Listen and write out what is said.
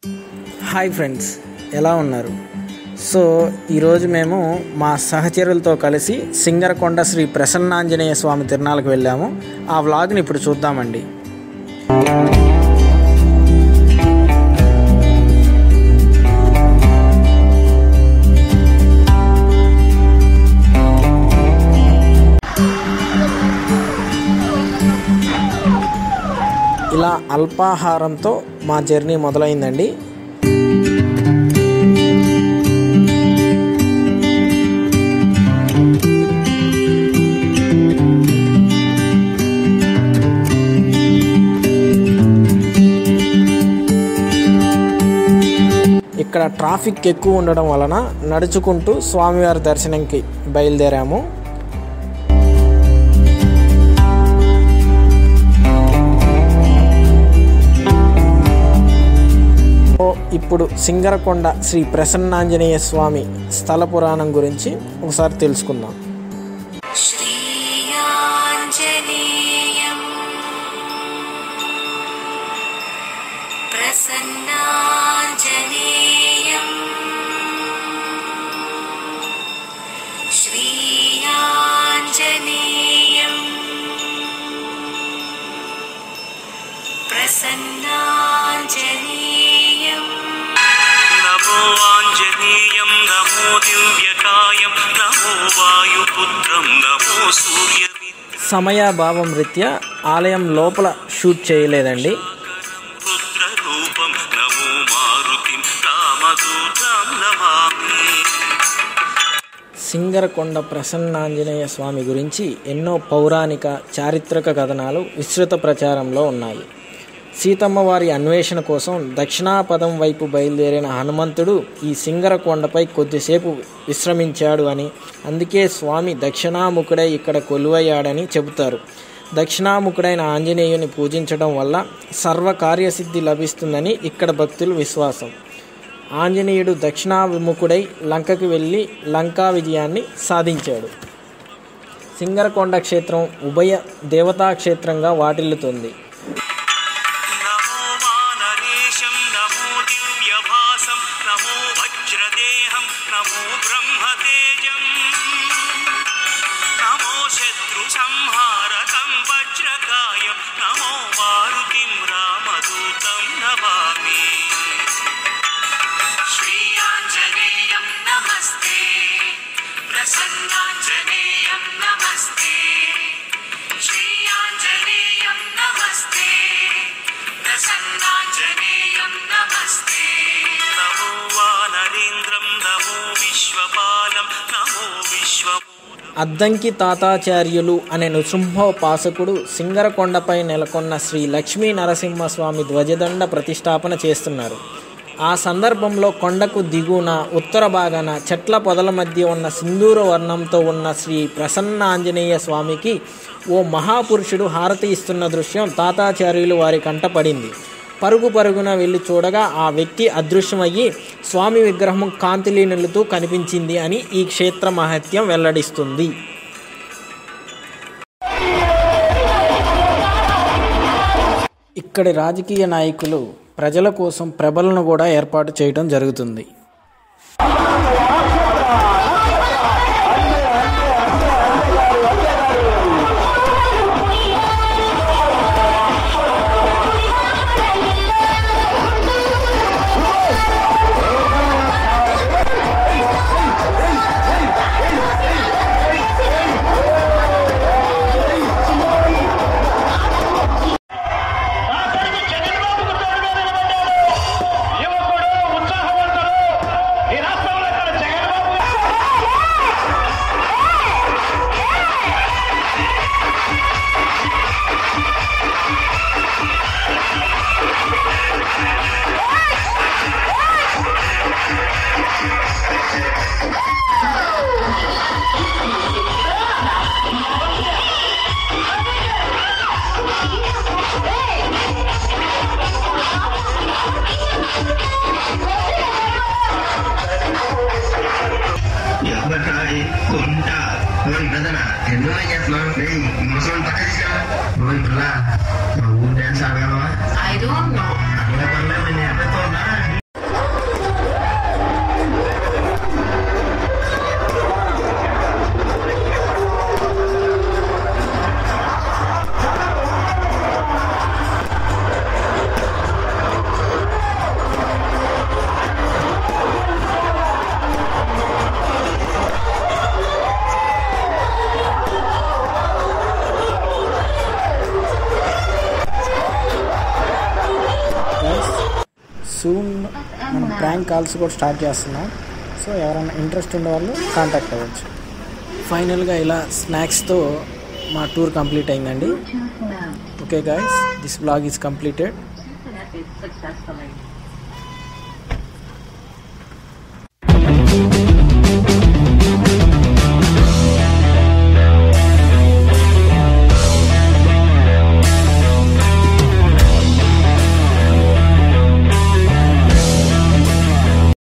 Hi friends ఎలా ఉన్నారు so ఈరోజు మేము మా సహచరులతో కలిసి సింగరకొండ శ్రీ ప్రసన్నాంజనేయ స్వామి తిరునాళ్ళకి వెళ్ళాము ఆ వ్లాగ్ని ఇప్పుడు చూద్దామండి ఇలా అల్పాహారంతో మా జర్నీ మొదలైందండి ఇక్కడ ట్రాఫిక్ ఎక్కువ ఉండడం వలన నడుచుకుంటూ స్వామివారి దర్శనంకి బయలుదేరాము ఓ ఇప్పుడు సింగరకొండ శ్రీ ప్రసన్నాంజనేయ స్వామి స్థల పురాణం గురించి ఒకసారి తెలుసుకుందాం श्रीयाञ्जनेयम् प्रसन्नाञ्जनेयम् श्रीयाञ्जनेयम् प्रसन्नाञ्जनेयम् नमो आञ्जनेयं नमो दिव्यकायं नमो वायुपुत्रं नमो सूर्यमित्रं సమయాభావం రీత్యా ఆలయం లోపల షూట్ చేయలేదండి रुद्ररूपं नमो मारुतिं रामदूतं नमामि సింగరకొండ ప్రసన్నాంజనేయ స్వామి గురించి ఎన్నో పౌరాణిక చారిత్రక కథనాలు విస్తృత ప్రచారంలో ఉన్నాయి సీతమ్మ వారి అన్వేషణ కోసం దక్షిణాపదం వైపు బయలుదేరిన హనుమంతుడు ఈ సింగరకొండపై కొద్దిసేపు విశ్రమించాడు అని అందుకే స్వామి దక్షిణాముఖుడై ఇక్కడ కొలువయ్యాడని చెబుతారు దక్షిణాముఖుడైన ఆంజనేయుని పూజించడం వల్ల సర్వకార్యసిద్ధి లభిస్తుందని ఇక్కడ భక్తుల విశ్వాసం ఆంజనేయుడు దక్షిణాభిముఖుడై లంకకు వెళ్ళి లంకా విజయాన్ని సాధించాడు సింగరకొండ క్షేత్రం ఉభయ దేవతా క్షేత్రంగా వాటిల్లుతుంది नमो वानरेशं नमो दिव्यभासं नमो वज्रदेहं नमो ब्रह्मतेजम् नमो शत्रुसंहारकं वज्रकायं नमो मारुतिं रामदूतं नमामि श्रीयाञ्जनेयं नमस्ते प्रसन्नाञ्जनेयं नमस्ते श्रीयाञ्जनेयं नमस्ते प्रसन्नाञ्जनेयं नमस्ते नमो वानरेन्द्रं नमो विश्वपालं नमो विश्वमूलं అద్దంకి తాతాచార్యులు అనే నృసింహోపాసకుడు సింగరకొండపై నెలకొన్న శ్రీ లక్ష్మీ నరసింహస్వామి ధ్వజదండ ప్రతిష్టాపన చేస్తున్నారు ఆ సందర్భంలో కొండకు దిగున ఉత్తర భాగాన చెట్ల పొదల మధ్య ఉన్న సింధూర వర్ణంతో ఉన్న శ్రీ ప్రసన్న ఆంజనేయ స్వామికి ఓ మహాపురుషుడు హారతి ఇస్తున్న దృశ్యం తాతాచార్యులు వారి కంట పడింది పరుగు పరుగున వెళ్ళి చూడగా ఆ వ్యక్తి అదృశ్యమయ్యి స్వామి విగ్రహం కాంతిలీనులతో కనిపించింది అని ఈ క్షేత్ర మహత్యం వెల్లడిస్తుంది ఇక్కడి రాజకీయ నాయకులు ప్రజల కోసం ప్రభలను కూడా ఏర్పాటు చేయడం జరుగుతుంది యువకుడు ఉత్సాహవంతుడు ఈ రాష్ట్రంలో ఇక్కడ సూన్ మనం ప్రాంక్ కాల్స్ కూడా స్టార్ట్ చేస్తున్నాం సో ఎవరైనా ఇంట్రెస్ట్ ఉండే వాళ్ళు కాంటాక్ట్ అవ్వచ్చు ఫైనల్గా ఇలా స్నాక్స్తో మా టూర్ కంప్లీట్ అయిందండి okay guys this blog is completed Internet is successfully.